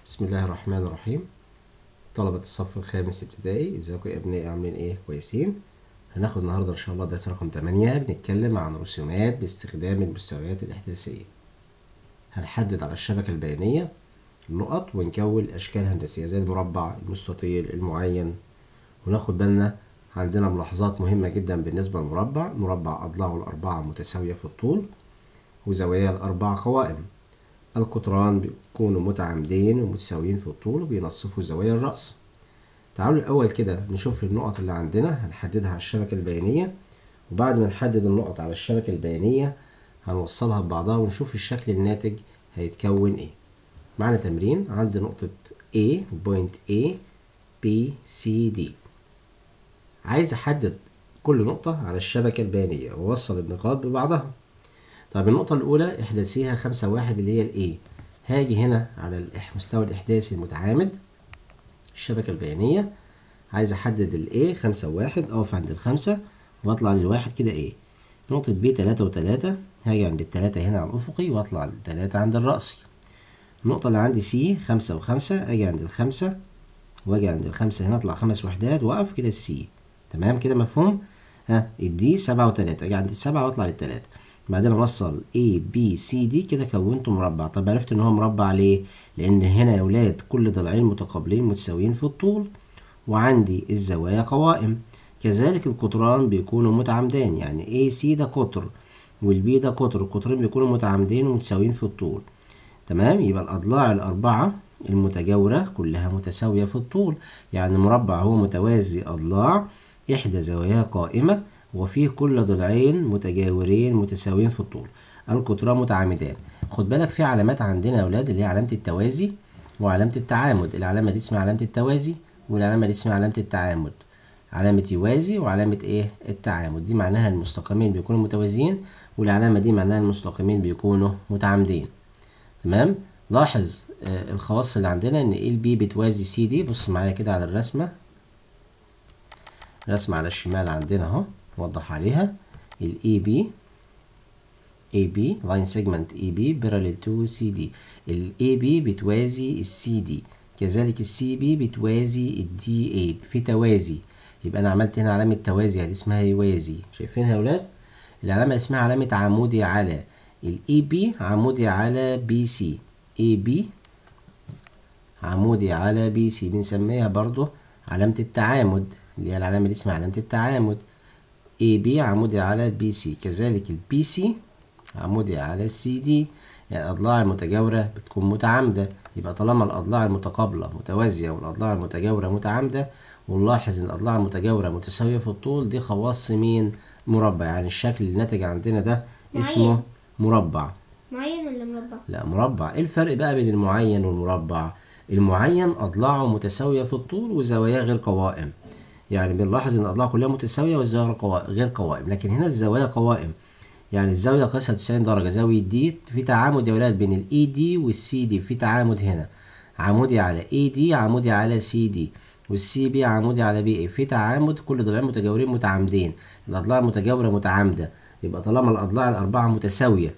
بسم الله الرحمن الرحيم طلبة الصف الخامس ابتدائي ازيكم يا ابنائي عاملين ايه كويسين هناخد النهاردة ان شاء الله درس رقم 8 بنتكلم عن رسومات باستخدام المستويات الإحداثية هنحدد على الشبكة البيانية النقط ونكون أشكال هندسية زي المربع المستطيل المعين وناخد بالنا عندنا ملاحظات مهمة جدا بالنسبة للمربع المربع أضلاعه الأربعة متساوية في الطول وزوايا الأربع قوائم القطران بيكونوا متعامدين ومتساويين في الطول وبينصفوا زوايا الرأس تعالوا الأول كده نشوف النقط اللي عندنا هنحددها على الشبكة البيانية وبعد ما نحدد النقط على الشبكة البيانية هنوصلها ببعضها ونشوف الشكل الناتج هيتكون ايه معنا تمرين عند نقطة A بوينت A B C D عايز أحدد كل نقطة على الشبكة البيانية وأوصل النقاط ببعضها طب النقطة الأولى احداثيها خمسة واحد اللي هي الإيه هاجي هنا على المستوى الإحداثي المتعامد الشبكة البيانية عايز أحدد الإيه خمسة واحد أقف عند الخمسة وأطلع للواحد كده إيه نقطة بي تلاتة وتلاتة هاجي عند التلاتة هنا على الأفقي وأطلع للتلاتة عند الرأسي النقطة اللي عندي سي خمسة وخمسة أجي عند الخمسة وأجي عند الخمسة هنا أطلع خمس وحدات وأقف كده السي تمام كده مفهوم ها الدي سبعة وتلاتة أجي عند السبعة وأطلع للتلاتة بعدين اوصل A B C D كده كونت مربع طب عرفت ان هو مربع ليه لان هنا يا ولاد كل ضلعين متقابلين متساويين في الطول وعندي الزوايا قوائم كذلك القطران بيكونوا متعامدان يعني A C ده قطر والبي ده قطر القطرين بيكونوا متعامدين ومتساويين في الطول تمام يبقى الاضلاع الاربعه المتجاوره كلها متساويه في الطول يعني مربع هو متوازي اضلاع احدى زواياه قائمه وفيه كل ضلعين متجاورين متساويين في الطول القطران متعامدان خد بالك في علامات عندنا يا ولاد اللي هي علامة التوازي وعلامة التعامد العلامة دي اسمها علامة التوازي والعلامة دي اسمها علامة التعامد علامة يوازي وعلامة ايه التعامد دي معناها المستقيمين بيكونوا متوازيين والعلامة دي معناها المستقيمين بيكونوا متعامدين تمام لاحظ آه الخواص اللي عندنا ان ال بي بتوازي سي دي بص معايا كده على الرسمة رسمة على الشمال عندنا اهو نوضح عليها ال AB AB line segment AB parallel to CD ال AB بتوازي ال CD كذلك ال CB بتوازي ال DA في توازي يبقى أنا عملت هنا علامة توازي يعني اسمها يوازي شايفينها يا ولاد العلامة اسمها علامة عمودي على ال AB عمودي على BC AB عمودي على BC بنسميها برضو علامة التعامد اللي هي العلامة دي اسمها علامة التعامد AB عمودي على البي سي كذلك البي سي عمودي على السي دي يعني الأضلاع المتجاورة بتكون متعامدة يبقى طالما الأضلاع المتقابلة متوازية والأضلاع المتجاورة متعامدة ونلاحظ إن الأضلاع المتجاورة متساوية في الطول دي خواص مين مربع يعني الشكل اللي ناتج عندنا ده اسمه مربع معين ولا مربع؟ لا مربع ايه الفرق بقى بين المعين والمربع المعين أضلاعه متساوية في الطول وزواياه غير قوائم يعني بنلاحظ ان الاضلاع كلها متساويه والزوايا غير قوائم لكن هنا الزوايا قوائم يعني الزاويه قياسها 90 درجه زاويه دي في تعامد يا ولاد بين الاي دي والسي دي في تعامد هنا عمودي على اي دي عمودي على سي دي والسي بي عمودي على بي اي في تعامد كل ضلعين متجاورين متعامدين الاضلاع المتجاوره متعامده يبقى طالما الاضلاع الاربعه متساويه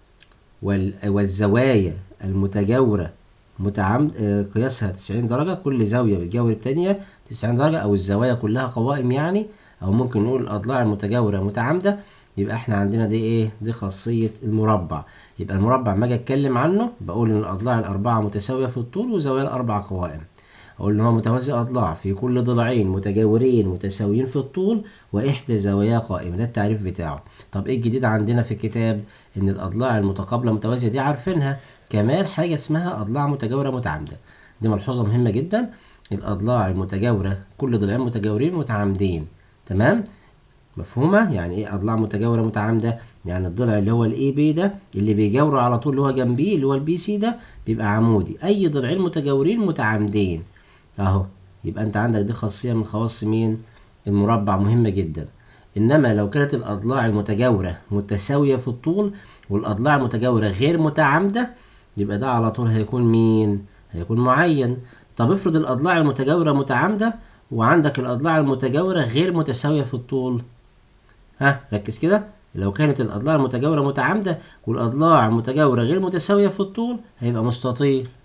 والزوايا المتجاوره متعامد قياسها 90 درجة كل زاوية بتجاور التانية 90 درجة أو الزوايا كلها قوائم يعني أو ممكن نقول الأضلاع المتجاورة متعامدة يبقى احنا عندنا دي ايه دي خاصية المربع يبقى المربع ما اجي اتكلم عنه بقول ان الاضلاع الاربعة متساوية في الطول وزوايا الاربع قوائم اقول ان هو متوازي اضلاع في كل ضلعين متجاورين متساويين في الطول واحدى زواياه قائمة ده التعريف بتاعه طب ايه الجديد عندنا في الكتاب ان الاضلاع المتقابلة متوازية دي عارفينها كمان حاجة اسمها أضلاع متجاورة متعامدة دي ملحوظة مهمة جدا الأضلاع المتجاورة كل ضلعين متجاورين متعامدين تمام مفهومة يعني ايه أضلاع متجاورة متعامدة يعني الضلع اللي هو الاي بي ده اللي بيجاوره على طول اللي هو جنبيه اللي هو البي سي ده بيبقى عمودي أي ضلعين متجاورين متعامدين أهو يبقى أنت عندك دي خاصية من خواص مين المربع مهمة جدا إنما لو كانت الأضلاع المتجاورة متساوية في الطول والأضلاع المتجاورة غير متعامدة يبقى ده على طول هيكون مين هيكون معين طب افرض الاضلاع المتجاوره متعامده وعندك الاضلاع المتجاوره غير متساويه في الطول ها ركز كده لو كانت الاضلاع المتجاوره متعامده والاضلاع المتجاوره غير متساويه في الطول هيبقى مستطيل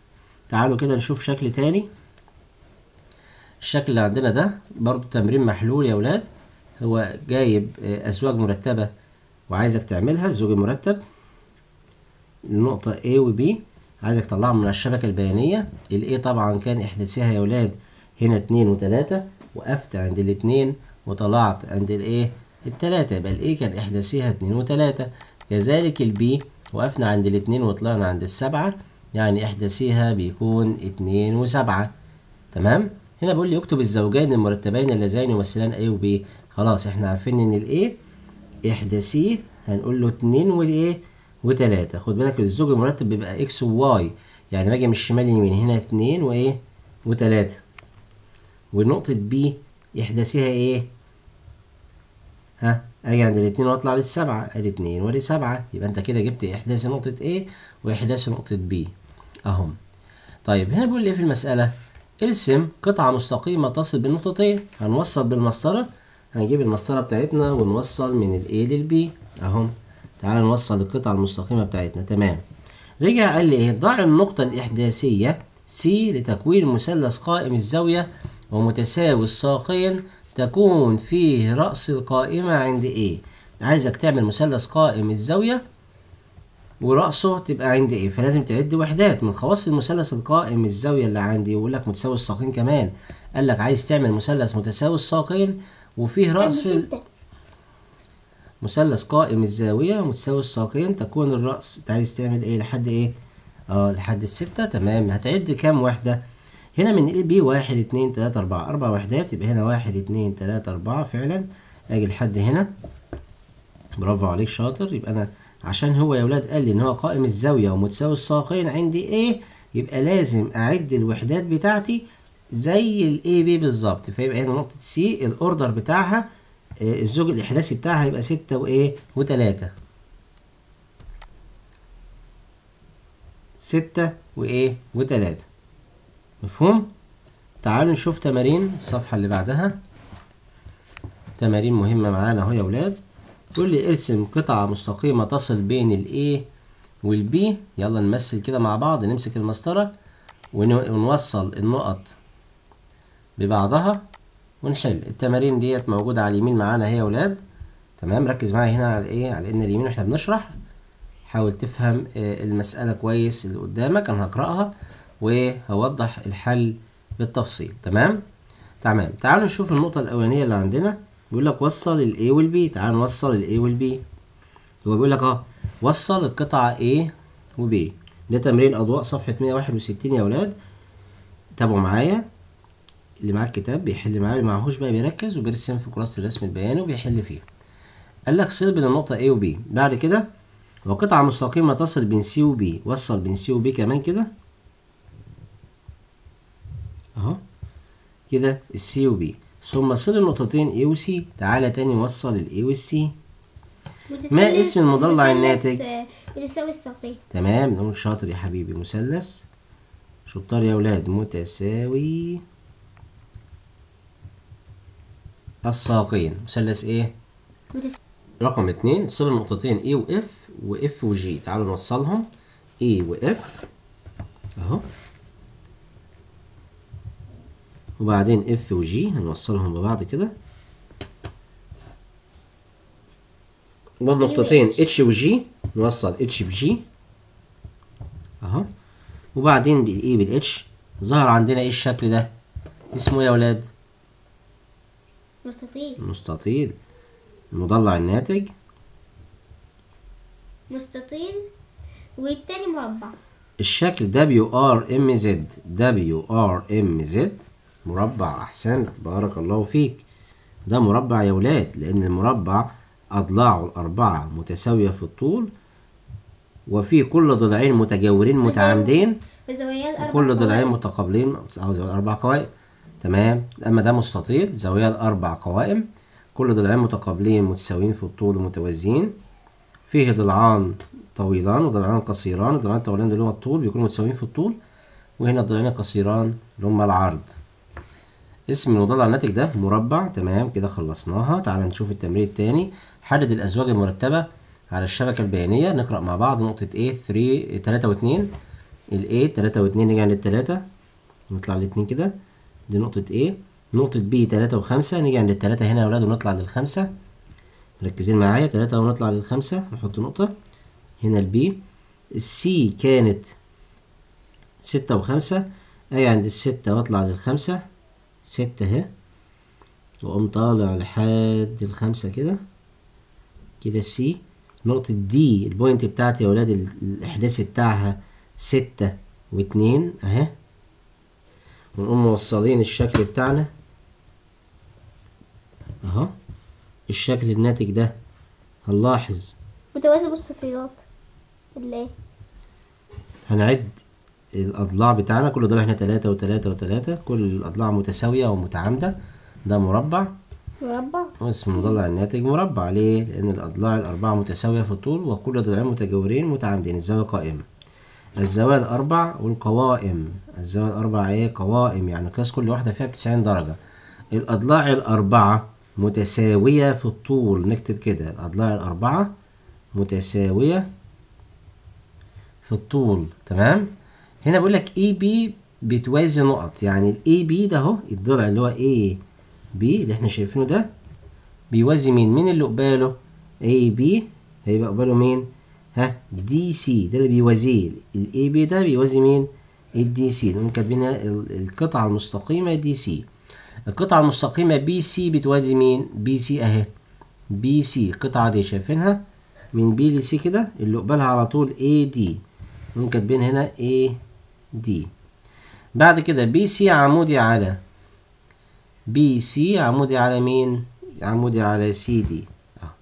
تعالوا كده نشوف شكل تاني الشكل اللي عندنا ده برضو تمرين محلول يا ولاد هو جايب آه، أزواج مرتبة وعايزك تعملها الزوج المرتب النقطة A و B عايزك تطلعهم من الشبكة البيانية ال A طبعا كان إحداثها يا ولاد هنا اتنين وتلاتة وقفت عند الاتنين وطلعت عند ال A التلاتة يبقى ال A كان إحداثها اتنين وتلاتة كذلك ال B وقفنا عند الاتنين وطلعنا عند السبعة يعني إحداثها بيكون اتنين وسبعة تمام هنا بيقول لي اكتب الزوجين المرتبين اللذين يمثلان A و B خلاص احنا عارفين ان ال A احداثيه هنقول له اتنين وايه وتلاتة خد بالك الزوج المرتب بيبقى اكس وواي يعني باجي من الشمال يمين هنا اتنين وايه وتلاتة ونقطة بي احداثيها ايه ها اجي عند الاتنين واطلع للسبعة ادي اتنين وادي سبعة يبقى انت كده جبت احداث نقطة A واحداث نقطة B اهم طيب هنا بيقول لي ايه في المسألة ارسم قطعة مستقيمة تصل بالنقطتين هنوصل بالمسطرة هنجيب المسطرة بتاعتنا ونوصل من ال A لل B اهم تعال نوصل القطعة المستقيمة بتاعتنا تمام رجع قال لي ايه ضع النقطة الإحداثية C لتكوين مثلث قائم الزاوية ومتساوي الساقين تكون فيه رأس القائمة عند A عايزك تعمل مثلث قائم الزاوية ورأسه تبقى عند ايه فلازم تعد وحدات من خواص المثلث القائم الزاوية اللي عندي يقول لك متساوي الساقين كمان قال لك عايز تعمل مثلث متساوي الساقين وفيه رأس ال- ستة مثلث قائم الزاوية متساوي الساقين تكون الرأس انت عايز تعمل ايه لحد ايه اه لحد الستة تمام هتعد كام وحدة هنا من ال بي واحد اتنين تلاتة اربعة اربع وحدات يبقى هنا واحد اتنين تلاتة اربعة فعلا اجي لحد هنا برافو عليك شاطر يبقى انا عشان هو يا ولاد قال لي ان هو قائم الزاوية ومتساوي الساقين عندي ايه يبقى لازم اعد الوحدات بتاعتي زي الاي بي بالظبط فيبقى هنا نقطة سي الاوردر بتاعها آه، الزوج الإحداثي بتاعها هيبقى ستة وإيه وتلاتة ستة وإيه وتلاتة مفهوم؟ تعالوا نشوف تمارين الصفحة اللي بعدها تمارين مهمة معانا أهو يا ولاد تقول لي ارسم قطعة مستقيمة تصل بين ال A وال B يلا نمثل كده مع بعض نمسك المسطرة ون- ونوصل النقط ببعضها ونحل التمارين ديت موجودة على اليمين معانا اهي يا ولاد تمام ركز معايا هنا على ايه على ان اليمين واحنا بنشرح حاول تفهم آه، المسألة كويس اللي قدامك انا هقرأها وهوضح الحل بالتفصيل تمام تمام تعالوا نشوف النقطة الأولانية اللي عندنا بيقول لك وصل ال A وال B تعال نوصل ال A وال B هو بيقول لك اه وصل القطعة A و B ده تمرين أضواء صفحة 161 يا ولاد تابعوا معايا اللي معاه الكتاب بيحل معاه اللي معهوش بقى بيركز وبيرسم في كراسة الرسم البياني وبيحل فيه قال لك صل بين النقطة A و B بعد كده وقطعة مستقيمة تصل بين C و B وصل بين C و B كمان كده اهو كده ال C و B ثم صل النقطتين A و C تعالى تاني وصل ال A وال C متثلث- ما اسم المضلع مثلث، الناتج؟ آه، متساوي الساقين تمام نقول شاطر يا حبيبي مثلث شطار يا ولاد متساوي الساقين مثلث ايه متس- رقم اتنين صل النقطتين A و F و F و G تعالوا نوصلهم A و F اهو وبعدين F و G هنوصلهم ببعض كده والنقطتين H. H و G نوصل H ب G اهو وبعدين بالاي بالاتش ظهر عندنا ايه الشكل ده اسمه ايه يا ولاد مستطيل مستطيل المضلع الناتج مستطيل والتاني مربع الشكل دبليو ار ام زد دبليو ار ام زد مربع احسنت بارك الله فيك ده مربع يا ولاد لان المربع اضلاعه الاربعه متساويه في الطول وفي كل ضلعين متجاورين متعامدين بزوايا الأربع كل ضلعين قوائم. متقابلين أو زوايا أربع قوائم تمام أما ده مستطيل زوايا الأربع قوائم كل ضلعين متقابلين متساويين في الطول ومتوازيين فيه ضلعان طويلان وضلعان قصيران الضلعان الطويلان دول هما الطول بيكونوا متساويين في الطول وهنا الضلعين القصيران اللي هما العرض اسم المضلع الناتج ده مربع تمام كده خلصناها تعال نشوف التمرين التاني حدد الأزواج المرتبة على الشبكة البيانية نقرأ مع بعض نقطة A 3 3 و2 ال A تلاتة واتنين نيجي عند التلاتة نطلع الاتنين كده دي نقطة A نقطة B تلاتة وخمسة نيجي عند التلاتة هنا يا ولاد ونطلع للخمسة مركزين معايا تلاتة ونطلع للخمسة نحط نقطة هنا البي السي كانت ستة وخمسة أجي عند الستة وأطلع للخمسة ستة أهي وأقوم طالع لحد الخمسة كده كده سي نقطة دي البوينت بتاعتي يا ولاد ال- الإحداثي بتاعها ستة واتنين أهي ونقوم موصلين الشكل بتاعنا أهو الشكل الناتج ده هنلاحظ متوازي مستطيلات اللي هنعد الأضلاع بتاعنا كل دول احنا تلاتة وتلاتة وتلاتة كل الأضلاع متساوية ومتعامدة ده مربع مربع واسم المضلع الناتج مربع ليه؟ لأن الأضلاع الأربعة متساوية في الطول وكل ضلعين متجاورين متعامدين الزاوية قائمة الزوايا الأربع والقوائم الزوايا الأربع ايه قوائم يعني قياس كل واحدة فيها بتسعين درجة الأضلاع الأربعة متساوية في الطول نكتب كده الأضلاع الأربعة متساوية في الطول تمام هنا بيقول لك اي بي بتوازي نقط يعني الاي بي ده اهو الضلع اللي هو اي بي اللي احنا شايفينه ده بيوازي مين مين اللي قباله اي بي هيبقى قباله مين ها دي سي ده اللي بيوازيه الاي بي ده بيوازي مين الدي سي نقوم كاتبينها ال- القطعة المستقيمة دي سي القطعة المستقيمة بي سي بتوازي مين بي سي اهي بي سي القطعة دي شايفينها من بي لسي كده اللي قبالها على طول اي دي نقوم كاتبين هنا اي دي بعد كده بي سي عمودي على بي سي عمودي على مين عمودي على سي دي اه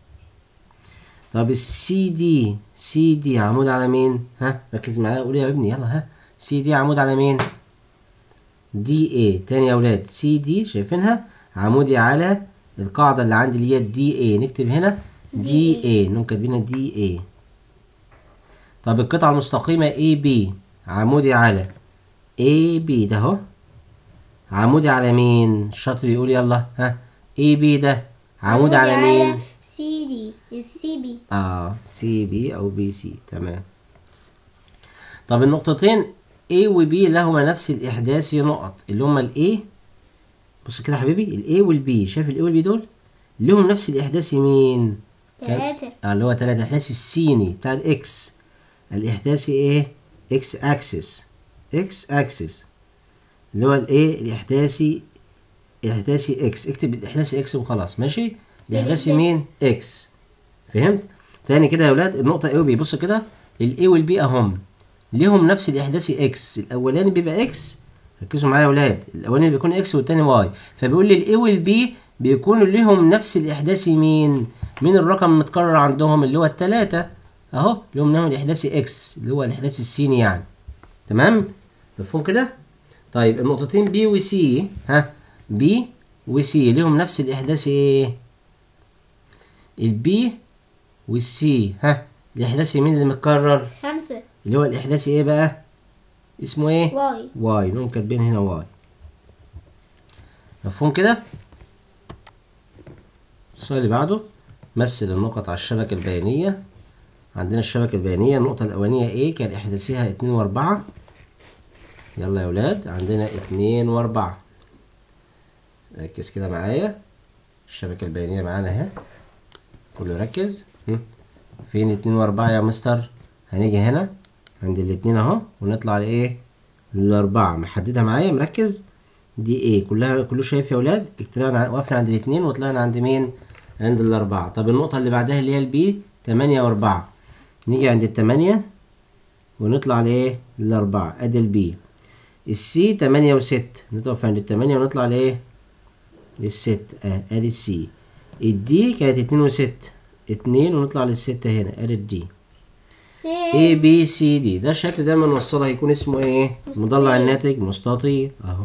طب السي دي سي دي عمود على مين ها ركز معايا قول يا ابني يلا ها سي دي عمود على مين دي اي تاني يا ولاد سي دي شايفينها عمودي على القاعدة اللي عندي اللي هي دي اي نكتب هنا دي اي نقوم كاتبينها دي اي طب القطعة المستقيمة اي بي عمودي على اي بي ده اهو عمودي على مين الشاطر يقول يلا ها اي بي ده عمودي على مين سي دي السي بي اه سي بي او بي سي تمام طب النقطتين A و B لهما نفس الإحداثي نقط اللي هما ال A بص كده يا حبيبي ال A وال B شايف ال A وال B دول لهم نفس الإحداثي مين؟ تلاتة آه اللي هو تلاتة الإحداثي السيني بتاع الإكس الإحداثي إيه؟ إكس أكسس إكس أكسس اللي هو الإيه؟ الإحداثي إحداثي إكس اكتب الإحداثي إكس وخلاص ماشي؟ الإحداثي الإحداثي. مين؟ إكس فهمت؟ تاني كده يا ولاد النقطة A و B بص كده ال A وال B أهم ليهم نفس الإحداثي إكس الأولاني بيبقى إكس ركزوا معايا يا ولاد الأولاني بيكون إكس والتاني واي فبيقول لي ال A وال B بيكونوا ليهم نفس الإحداثي مين؟ مين الرقم المتكرر عندهم اللي هو التلاتة أهو لهم نفس الإحداثي إكس اللي هو الإحداثي السيني يعني تمام؟ مفهوم كده؟ طيب النقطتين B و C ها B و C ليهم نفس الإحداثي إيه؟ البي والسي ها الإحداثي مين اللي متكرر؟ خمسة اللي هو الإحداثي إيه بقى؟ اسمه إيه؟ واي واي نقوم كاتبين هنا واي مفهوم كده؟ السؤال اللي بعده مثل النقط على الشبكة البيانية عندنا الشبكة البيانية النقطة الأولانية إيه كان إحداثها اتنين وأربعة يلا يا ولاد عندنا اتنين وأربعة ركز كده معايا الشبكة البيانية معانا أهي كله يركز هم. فين اتنين وأربعة يا مستر هنيجي هنا عند الاتنين أهو ونطلع لإيه الأربعة محددها معايا مركز دي ايه كلها كله شايف يا ولاد طلعنا وقفنا عند الاتنين وطلعنا عند مين عند الأربعة طب النقطة اللي بعدها اللي هي البي تمانية وأربعة نيجي عند التمانية ونطلع لإيه للأربعة أدي البي السي تمانية وست نقف عند التمانية ونطلع لإيه للست اه ادي السي الدي كانت اتنين وست اتنين ونطلع للستة هنا ادي الدي A B C D ده الشكل ده بنوصله هيكون اسمه ايه؟ مستطيل. مضلع الناتج مستطيل اهو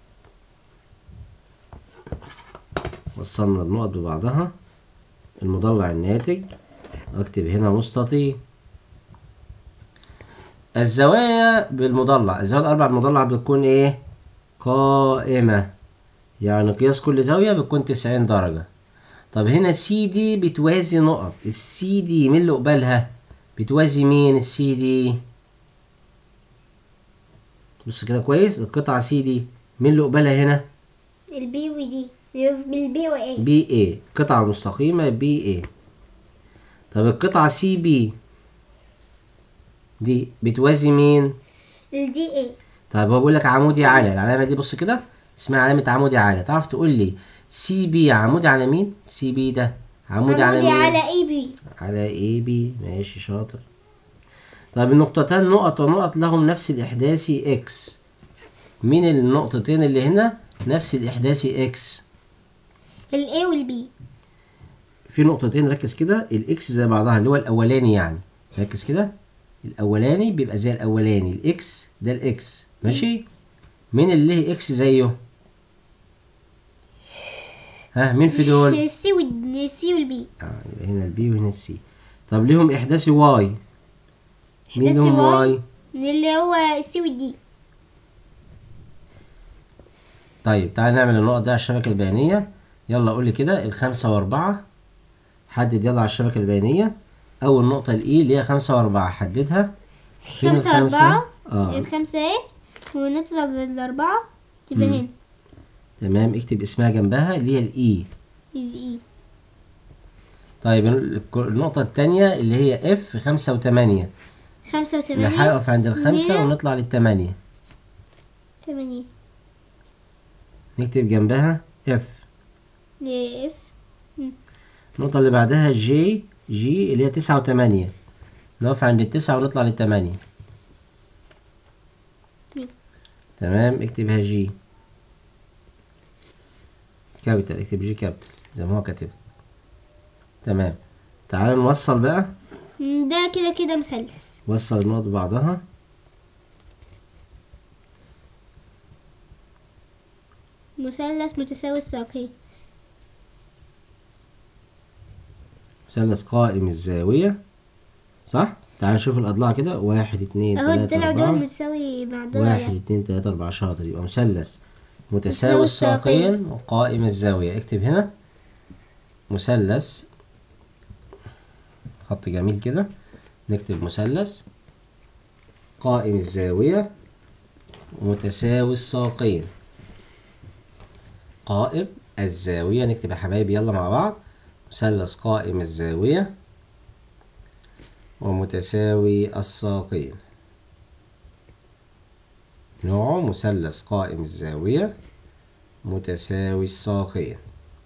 وصلنا النقط ببعضها المضلع الناتج اكتب هنا مستطيل الزوايا بالمضلع الزاوية الأربع بالمضلع بتكون ايه؟ قائمة يعني قياس كل زاوية بتكون تسعين درجة طب هنا سي دي بتوازي نقط السي دي مين اللي قبالها؟ بتوازي مين السي دي؟ بص كده كويس القطعة سي دي مين اللي قبالها هنا البي ودي البي وايه بي اي قطعة مستقيمة بي اي طب القطعة سي بي دي بتوازي مين الدي ايه طيب هو بيقول لك عمودي على العلامة دي بص كده اسمها علامة عمودي على تعرف تقول لي سي بي عمودي على مين سي بي ده عمودي على عمودي مين على اي بي على اي بي ماشي شاطر طيب النقطتان نقط ونقط لهم نفس الإحداثي اكس مين النقطتين اللي هنا نفس الإحداثي اكس الاي والبي في نقطتين ركز كده الاكس زي بعضها اللي هو الاولاني يعني ركز كده الاولاني بيبقى زي الاولاني الاكس ده الاكس ماشي مين اللي له اكس زيه ها مين في دول السي والسي والبي آه يبقى هنا البي وهنا السي طب ليهم احداثي واي مين إحداثي لهم واي؟ واي اللي هو السي والدي طيب تعال نعمل النقط دي على الشبكة البيانية يلا قول لي كده الخمسة وأربعة حدد يلا على الشبكة البيانية أول نقطة الإي اللي هي خمسة وأربعة حددها فين خمسة الخمسة؟ أربعة اه الخمسة ايه ونطلع للأربعة تبقى مم. هنا تمام اكتب اسمها جنبها اللي هي الإي الاي طيب ال- النقطة التانية اللي هي اف خمسة وتمانية خمسة وثمانية نحقق عند الخمسة هي ونطلع للتمانية ثمانية نكتب جنبها اف اف النقطة اللي بعدها جي جي اللي هي تسعة وتمانية نقف عند التسعة ونطلع للتمانية مم. تمام اكتبها جي كابيتال اكتب جي كابيتال زي ما هو كاتب تمام تعال نوصل بقى ده كده كده مثلث وصل النقط ببعضها مثلث متساوي الساقين مثلث قائم الزاوية صح؟ تعال نشوف الأضلاع كده واحد اتنين اهو تلاتة طلع دول أربعة متساوي مع دول واحد يعني. اتنين تلاتة أربعة شاطر يبقى مثلث متساوي متساوي الساقين. الساقين وقائم الزاوية اكتب هنا مثلث خط جميل كده نكتب مثلث قائم الزاوية متساوي الساقين قائم الزاوية نكتب يا حبايبي يلا مع بعض مثلث قائم الزاوية ومتساوي الساقين نوعه مثلث قائم الزاوية متساوي الساقين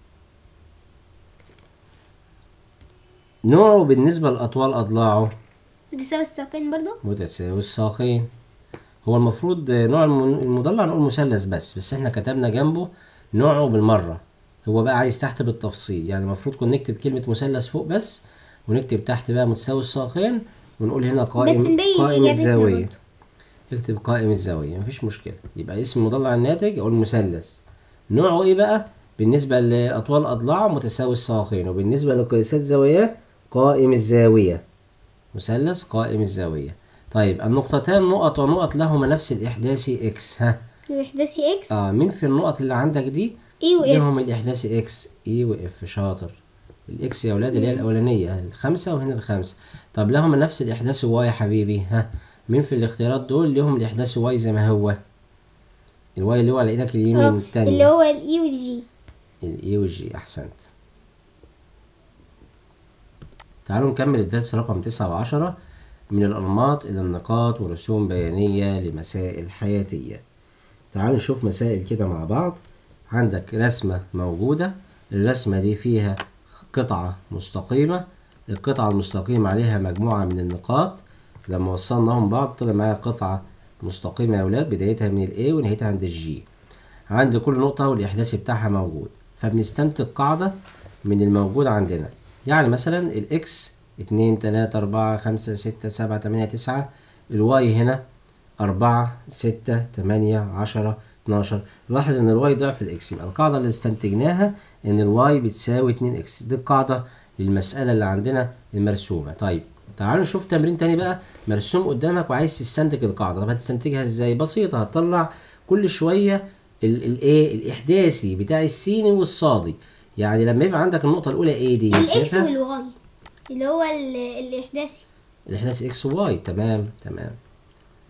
نوعه بالنسبة لأطوال أضلاعه متساوي الساقين برضو متساوي الساقين هو المفروض نوع الم- المضلع نقول مثلث بس بس احنا كتبنا جنبه نوعه بالمرة هو بقى عايز تحت بالتفصيل يعني المفروض كنا نكتب كلمة مثلث فوق بس ونكتب تحت بقى متساوي الساقين ونقول هنا بس قائم نبين قائم إجابتنا الزاوية برضو. اكتب قائم الزاوية مفيش مشكلة يبقى اسم المضلع الناتج أقول مثلث نوعه ايه بقى بالنسبة لأطوال أضلاعه متساوي الساقين وبالنسبة لقياسات زواياه قائم الزاوية مثلث قائم الزاوية طيب النقطتان نقط ونقط لهما نفس الإحداثي إكس ها الإحداثي إكس اه مين في النقط اللي عندك دي إي وإف لهم الإحداثي إكس إي وإف شاطر الإكس يا ولاد اللي هي الأولانية الخمسة وهنا الخمسة طب لهما نفس الإحداث واي يا حبيبي ها مين في الاختيارات دول لهم الإحداث واي زي ما هو الواي اللي هو على إيدك اليمين آه، اللي التانية هو الإي والجي الإي والجي أحسنت تعالوا نكمل الدرس رقم تسعة وعشرة من الأنماط إلى النقاط ورسوم بيانية لمسائل حياتية تعالوا نشوف مسائل كده مع بعض عندك رسمة موجودة الرسمة دي فيها قطعة مستقيمة القطعة المستقيمة عليها مجموعة من النقاط لما وصلناهم بعض طلع معايا قطعة مستقيمة يا ولاد بدايتها من ال A ونهايتها عند الجي عند كل نقطة والإحداثي بتاعها موجود فبنستنتج قاعدة من الموجود عندنا يعني مثلا الإكس اتنين تلاتة أربعة خمسة ستة سبعة تمانية تسعة الواي هنا أربعة ستة تمانية عشرة اتناشر لاحظ إن الواي ضعف الإكس يبقى القاعدة اللي استنتجناها إن الواي بتساوي اتنين إكس دي القاعدة للمسألة اللي عندنا المرسومة طيب تعالوا نشوف تمرين تاني بقى مرسوم قدامك وعايز تستنتج القاعدة طب هتستنتجها ازاي بسيطة هتطلع كل شوية الايه الاحداثي بتاع السيني والصادي يعني لما يبقى عندك النقطة الأولى ايه دي الإكس شايفها؟ والواي اللي هو ال- الإحداثي الاحداث اكس وواي تمام تمام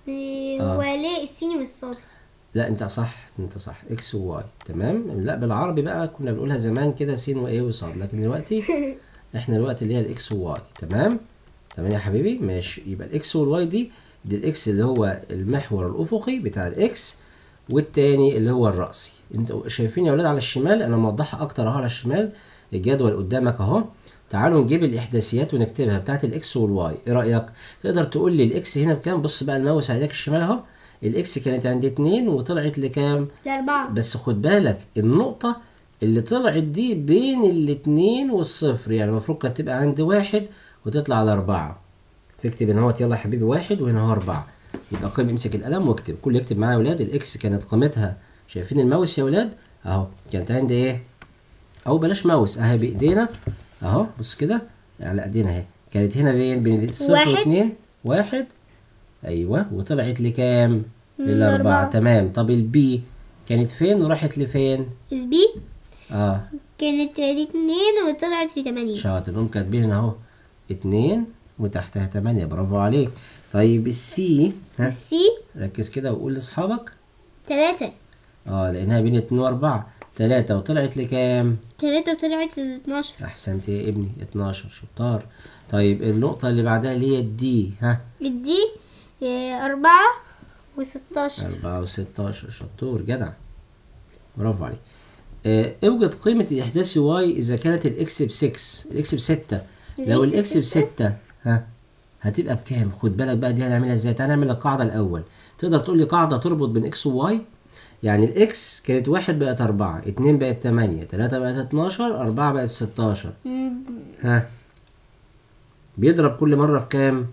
إيه، آه. هو ليه السين والصاد لا انت صح انت صح اكس وواي تمام لا بالعربي بقى كنا بنقولها زمان كده س وايه وصاد لكن دلوقتي احنا دلوقتي اللي هي الاكس وواي تمام تمام يا حبيبي ماشي يبقى الاكس والواي دي دي الاكس اللي هو المحور الافقي بتاع الاكس والتاني اللي هو الرأسي انتوا شايفين يا ولاد على الشمال انا موضحها اكتر اهو على الشمال الجدول قدامك اهو تعالوا نجيب الاحداثيات ونكتبها بتاعت الاكس والواي ايه رايك تقدر تقول لي الاكس هنا بكام بص بقى الماوس على ايدك الشمال اهو الاكس كانت عند اتنين وطلعت لكام الأربعة بس خد بالك النقطة اللي طلعت دي بين الاتنين والصفر يعني المفروض كانت تبقى عند واحد وتطلع على أربعة فاكتب هنا اهوت يلا يا حبيبي واحد وهنا اهو أربعة يبقى قيم امسك القلم واكتب كل يكتب معايا يا ولاد الإكس كانت قيمتها شايفين الماوس يا ولاد أهو كانت عند إيه؟ أو بلاش ماوس أهي بإيدينا أهو بص كده على إيدينا أهي كانت هنا بين بين الصفر واحد. واتنين واحد أيوه وطلعت لكام؟ للأربعة للأربعة. تمام طب البي كانت فين وراحت لفين؟ البي اه كانت اتنين وطلعت لتمانية شاطر نقوم كاتبين هنا اهو اتنين وتحتها تمانية برافو عليك طيب السي ها السي ركز كده وقول لاصحابك تلاتة اه لانها بين اتنين واربعة تلاتة وطلعت لكام؟ تلاتة وطلعت لاتناشر احسنت يا ابني اتناشر شطار طيب النقطة اللي بعدها اللي هي الدي ها الدي إيه، أربعة وستاشر أربعة وستاشر شطور جدع برافو عليك آه، اوجد قيمة الإحداث واي إذا كانت الإكس بسكس الإكس بستة لو الإكس الإكس بستة ها هتبقى بكام؟ خد بالك بقى دي هنعملها إزاي؟ تعالى نعمل القاعدة الأول تقدر تقول لي قاعدة تربط بين إكس وواي؟ يعني الإكس كانت واحد بقت أربعة اتنين بقت تمانية تلاتة بقت اتناشر أربعة بقت ستاشر مم، ها بيضرب كل مرة في كام؟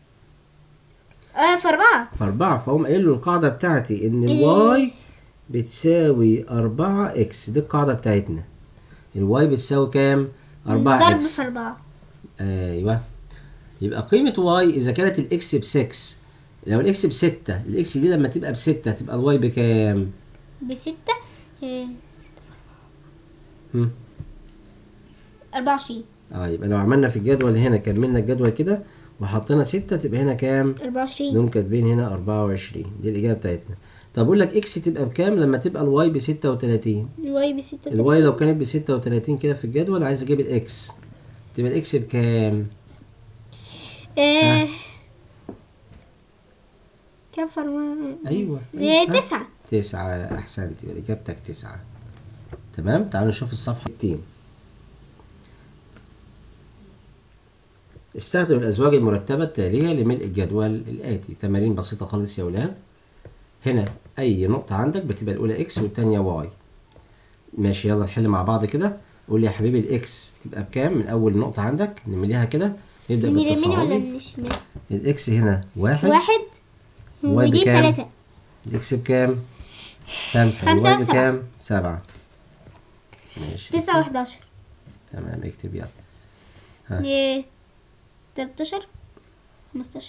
اه في أربعة في أربعة فأقوم قايل له القاعدة بتاعتي إن الواي بتساوي أربعة إكس دي القاعدة بتاعتنا الواي بتساوي كام؟ أربعة ضرب إكس في أربعة أيوه يبقى قيمة واي إذا كانت الإكس بسكس لو الإكس بستة الإكس دي لما تبقى بستة تبقى الواي بكام؟ بستة إيه، هم؟ أربعة وعشرين اه يبقى لو عملنا في الجدول هنا كملنا الجدول كده وحطينا ستة تبقى هنا كام؟ أربعة وعشرين نقوم كاتبين هنا أربعة وعشرين دي الإجابة بتاعتنا طب أقول لك إكس تبقى بكام لما تبقى الواي بستة وتلاتين الواي بستة وتلاتين. الواي لو كانت ب 36 كده في الجدول عايز اجيب الاكس تبقى الاكس بكام؟ إيه، كم فرما ايوه إيه، ها؟ تسعة تسعة احسنت يبقى اجابتك تسعة تمام تعالوا نشوف الصفحة التين استخدم الأزواج المرتبة التالية لملء الجدول الآتي تمارين بسيطة خالص يا ولاد هنا أي نقطة عندك بتبقى الأولى إكس والتانية واي ماشي يلا نحل مع بعض كده قول لي يا حبيبي الإكس تبقى بكام من أول نقطة عندك نمليها كده نبدأ من اليمين ولا بالتصاعدي من الشمال الإكس هنا واحد واحد واي ودي بكام؟ تلاتة الإكس بكام؟ خمسة خمسة الواي وسبعة. بكام؟ سبعة ماشي تسعة وحداشر تمام اكتب يلا ها. إيه، تلاتاشر خمستاشر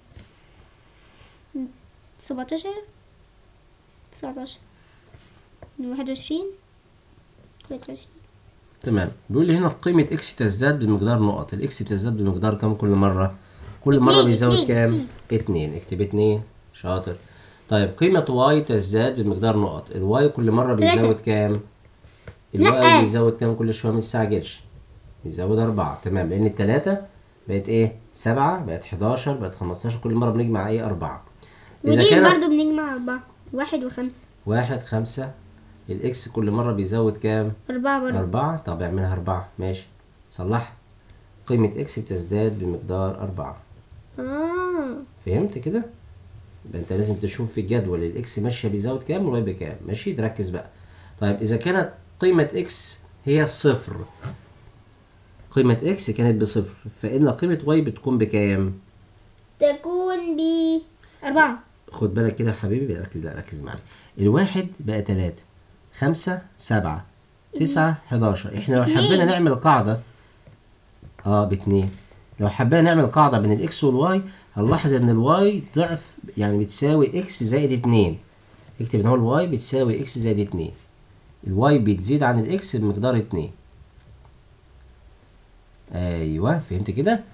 م، سبعتاشر تسعتاشر واحد وعشرين تلاتة وعشرين تمام بيقول لي هنا قيمة اكس تزداد بمقدار نقط الاكس بتزداد بمقدار كام كل مرة كل مرة اتنين، بيزود اتنين، كام اتنين اكتب اتنين شاطر طيب قيمة واي تزداد بمقدار نقط الواي كل مرة تلاتة. بيزود كام لأ. الواي بيزود كام كل شوية ما تستعجلش يزود أربعة تمام لأن التلاتة بقت ايه سبعة بقت حداشر بقت خمستاشر كل مرة بنجمع ايه أربعة إذا ودي كانت برضو بنجمع أربعة واحد وخمسة واحد خمسة الإكس كل مرة بيزود كام؟ أربعة برضو أربعة طب اعملها أربعة ماشي صلحها قيمة إكس بتزداد بمقدار أربعة آه فهمت كده؟ يبقى أنت لازم تشوف في الجدول الإكس ماشية بيزود كام والواي بكام ماشي تركز بقى طيب إذا كانت قيمة إكس هي الصفر قيمة إكس كانت بصفر فإن قيمة واي بتكون بكام؟ تكون ب أربعة خد بالك كده يا حبيبي ركز لا ركز معايا الواحد بقى تلاتة خمسة سبعة تسعة حداشر احنا لو حبينا نعمل قاعدة اه باتنين لو حبينا نعمل قاعدة بين الاكس والواي هنلاحظ ان الواي ضعف يعني بتساوي اكس زائد اتنين اكتب ان هو الواي بتساوي اكس زائد اتنين الواي بتزيد عن الاكس بمقدار اتنين ايوه فهمت كده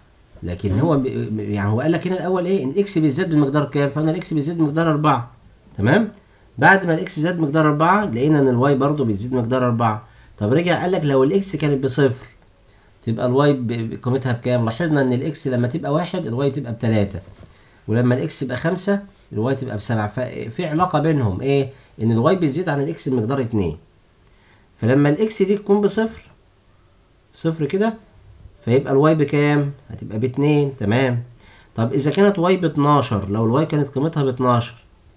لكن هو ب- يعني هو قال لك هنا الاول ايه ان الاكس بيزداد بمقدار كام فقلنا الاكس بيزداد بمقدار 4 تمام بعد ما الاكس زاد مقدار 4 لقينا ان الواي برضو بيزيد مقدار 4 طب رجع قال لك لو الاكس كانت بصفر تبقى الواي ب- ب- قيمتها بكام لاحظنا ان الاكس لما تبقى واحد الواي تبقى بتلاتة ولما الاكس يبقى خمسة الواي تبقى بسبعة ففي علاقة بينهم ايه ان الواي بيزيد عن الاكس بمقدار اتنين فلما الاكس دي تكون بصفر صفر كده فيبقى الواي بكام هتبقى باتنين تمام طب اذا كانت واي ب 12 لو الواي كانت قيمتها ب 12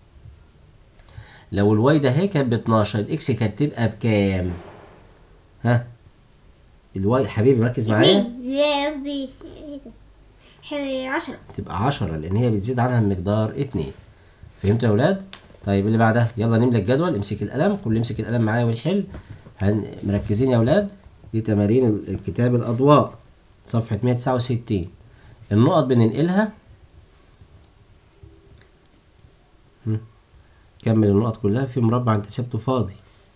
لو الواي ده هي كانت ب 12 الاكس كانت تبقى بكام ها الواي حبيبي ركز معايا اتنين لا قصدي ايه ده ح- عشرة تبقى 10 لان هي بتزيد عنها بمقدار 2 فهمتوا يا اولاد طيب اللي بعدها يلا نملى الجدول امسك القلم كل يمسك القلم معايا ويحل هن... مركزين يا اولاد دي تمارين ال- الكتاب الاضواء صفحه 169 النقط بننقلها هم. كمل النقط كلها في مربع انت سبته فاضي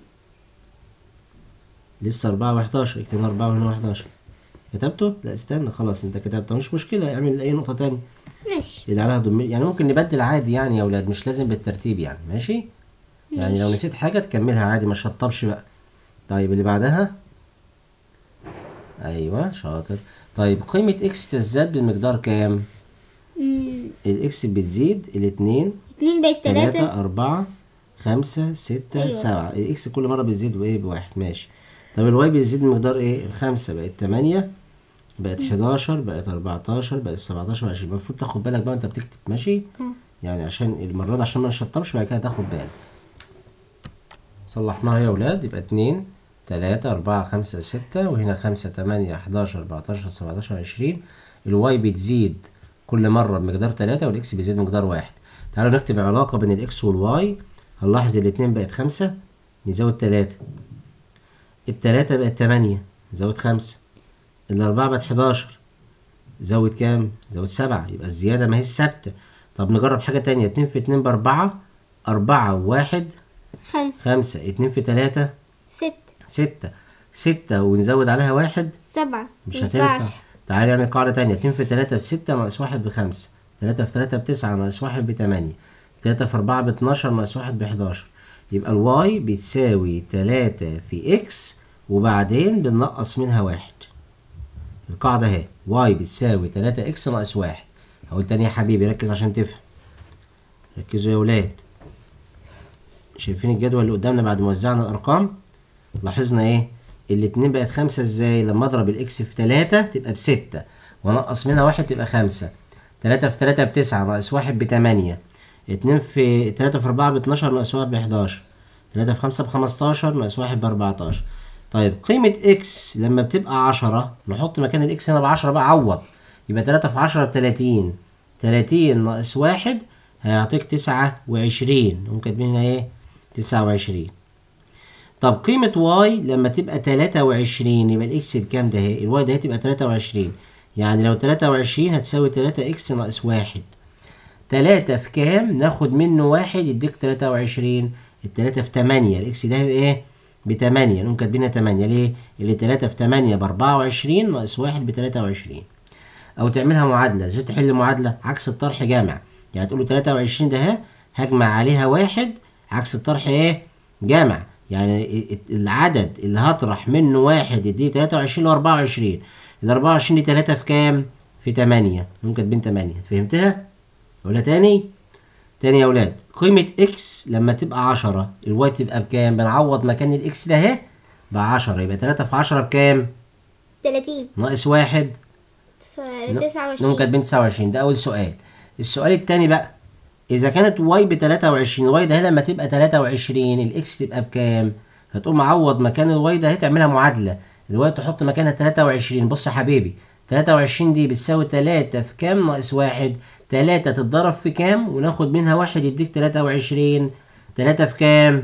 لسه 4 و11 اكتب هنا 4 وهنا 11 كتبته؟ لا استنى خلاص انت كتبته مش مشكلة اعمل اي نقطة تانية ماشي اللي عليها ضمير يعني ممكن نبدل عادي يعني يا اولاد مش لازم بالترتيب يعني ماشي يعني لو ماشي. نسيت حاجة تكملها عادي ما شطبش بقى طيب اللي بعدها ايوه شاطر طيب قيمة اكس تزداد بالمقدار كام مم، الاكس بتزيد الاتنين اتنين بقت تلاتة تلاتة أربعة خمسة ستة أيوة. سبعة الإكس كل مرة بتزيد بإيه بواحد ماشي طب الواي بتزيد بمقدار إيه الخمسة بقت تمانية بقت حداشر بقت أربعتاشر بقت سبعتاشر عشرين المفروض تاخد بالك بقى وأنت بتكتب ماشي اه. يعني عشان المرة دي عشان ما نشطبش بعد كده تاخد بالك صلحناها يا ولاد يبقى اتنين تلاتة أربعة خمسة ستة وهنا خمسة تمانية حداشر أربعتاشر سبعتاشر عشرين الواي بتزيد كل مرة بمقدار تلاتة والإكس بيزيد بمقدار واحد تعالوا نكتب علاقة بين الإكس والواي هنلاحظ الاتنين بقت خمسة نزود تلاتة التلاتة بقت تمانية نزود خمسة الأربعة بقت حداشر زود كام؟ زود سبعة يبقى الزيادة ما هي ثابتة طب نجرب حاجة تانية اتنين في اتنين بأربعة أربعة وواحد خمسة خمسة اتنين في تلاتة ستة ستة ستة ونزود عليها واحد سبعة مش مينفعش. هتنفع تعالى نعمل قاعدة تانية اتنين في تلاتة بستة ناقص واحد بخمسة تلاتة في تلاتة بتسعة ناقص واحد بتمانية تلاتة في أربعة باتناشر ناقص واحد بحداشر يبقى الواي بتساوي تلاتة في اكس وبعدين بننقص منها واحد القاعدة اهي واي بتساوي تلاتة اكس ناقص واحد هقول تاني يا حبيبي ركز عشان تفهم ركزوا يا ولاد شايفين الجدول اللي قدامنا بعد ما وزعنا الأرقام لاحظنا ايه الاتنين بقت خمسة ازاي لما اضرب الاكس في تلاتة تبقى بستة وانقص منها واحد تبقى خمسة تلاتة في تلاتة بتسعة ناقص واحد بتمانية اتنين في تلاتة في أربعة باتناشر ناقص واحد بحداشر تلاتة في خمسة بخمستاشر ناقص واحد بأربعتاشر طيب قيمة اكس لما بتبقى عشرة نحط مكان الاكس هنا بعشرة بقى عوض يبقى تلاتة في عشرة بتلاتين تلاتين ناقص واحد هيعطيك تسعة وعشرين نقوم كاتبين هنا ايه تسعة وعشرين طب قيمة واي لما تبقى تلاتة وعشرين يبقى الاكس بكام ده اهي الواي ده تبقى تلاتة وعشرين يعني لو تلاتة وعشرين هتساوي تلاتة اكس ناقص واحد تلاتة في كام ناخد منه واحد يديك تلاتة وعشرين التلاتة في تمانية الاكس ده يبقى ايه بتمانية نقوم كاتبينها تمانية ليه اللي تلاتة في تمانية بأربعة وعشرين ناقص واحد بتلاتة وعشرين أو تعملها معادلة عشان تحل معادلة عكس الطرح جامع يعني تقول له تلاتة وعشرين ده اهي هجمع عليها واحد عكس الطرح ايه جامع يعني العدد اللي هطرح منه واحد يديه تلاتة وعشرين و أربعة وعشرين الأربعة وعشرين دي تلاتة في كام؟ في تمانية ممكن كاتبين تمانية فهمتها؟ أقولها تاني؟ تاني يا ولاد قيمة اكس لما تبقى عشرة الواي تبقى بكام؟ بنعوض مكان الاكس ده اهي بعشرة يبقى تلاتة في عشرة بكام؟ تلاتين ناقص واحد تسعة نقوم وعشرين كاتبين 29 ده أول سؤال السؤال التاني بقى إذا كانت واي ب 23 واي ده لما تبقى 23 الإكس تبقى بكام؟ هتقوم معوض مكان الواي ده هتعملها معادلة الواي تحط مكانها 23 بص يا حبيبي 23 دي بتساوي 3 في كام ناقص واحد 3 تتضرب في كام وناخد منها واحد يديك 23 3 في كام؟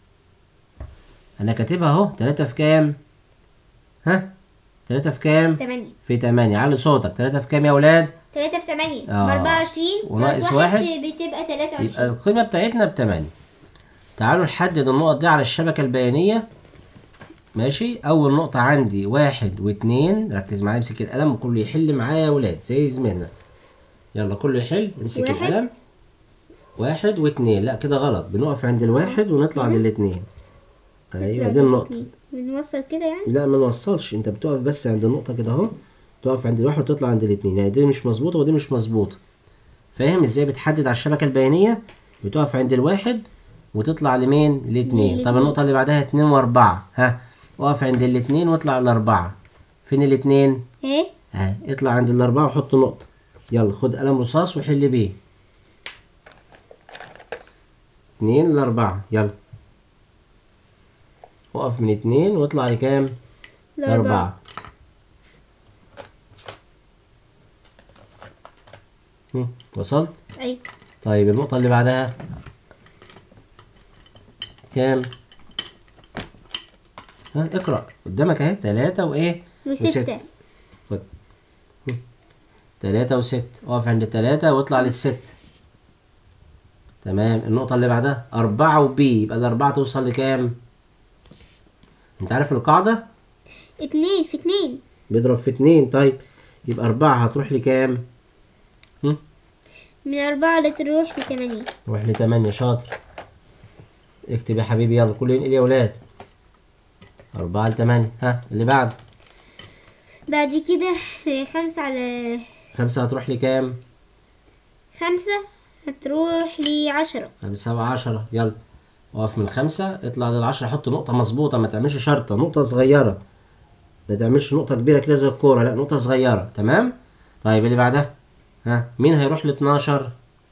أنا كاتبها أهو 3 في كام؟ ها؟ 3 في كام؟ تمانية في 8 علي صوتك 3 في كام يا ولاد؟ تلاتة في تمانية آه. بأربعة وعشرين وناقص ناقص واحد بتبقى تلاتة يبقى وعشرين القيمة بتاعتنا بتمانية تعالوا نحدد النقط دي على الشبكة البيانية ماشي اول نقطة عندي واحد واتنين ركز معايا امسك القلم وكله يحل معايا يا ولاد زي زميلنا يلا كله يحل امسك واحد. القلم واحد واتنين لا كده غلط بنقف عند الواحد ونطلع للاتنين ايوه دي النقطة بنوصل كده يعني لا ما نوصلش انت بتقف بس عند النقطة كده اهو تقف عند الواحد وتطلع عند الاتنين يعني دي مش مظبوطة ودي مش مظبوطة فاهم ازاي بتحدد على الشبكة البيانية بتقف عند الواحد وتطلع لمين الاتنين طب للاتنين. النقطة اللي بعدها اتنين واربعة ها اقف عند الاتنين واطلع الاربعة فين الاتنين ايه ها اطلع عند الاربعة وحط نقطة يلا خد قلم رصاص وحل بيه اتنين لاربعة يلا اقف من اتنين واطلع لكام لأربعة هم، وصلت ايوه طيب النقطة اللي بعدها كام ها اقرأ قدامك اهي تلاتة وايه وستة خد هم. تلاتة وست اقف عند التلاتة واطلع للست تمام النقطة اللي بعدها أربعة وبي يبقى الأربعة توصل لكام؟ أنت عارف القاعدة؟ اتنين في اتنين بيضرب في اتنين طيب يبقى أربعة هتروح لكام؟ هم؟ من أربعة لتروح لتمانية روح لتمانية شاطر اكتب يا حبيبي يلا كله ينقل يا ولاد أربعة لتمانية ها اللي بعد بعد كده خمسة على خمسة هتروح لكام؟ خمسة هتروح لعشرة خمسة وعشرة يلا اقف من خمسة اطلع للعشرة حط نقطة مظبوطة ما تعملش شرطة نقطة صغيرة ما تعملش نقطة كبيرة كده زي الكورة لا نقطة صغيرة تمام؟ طيب اللي بعدها ها مين هيروح لاتناشر؟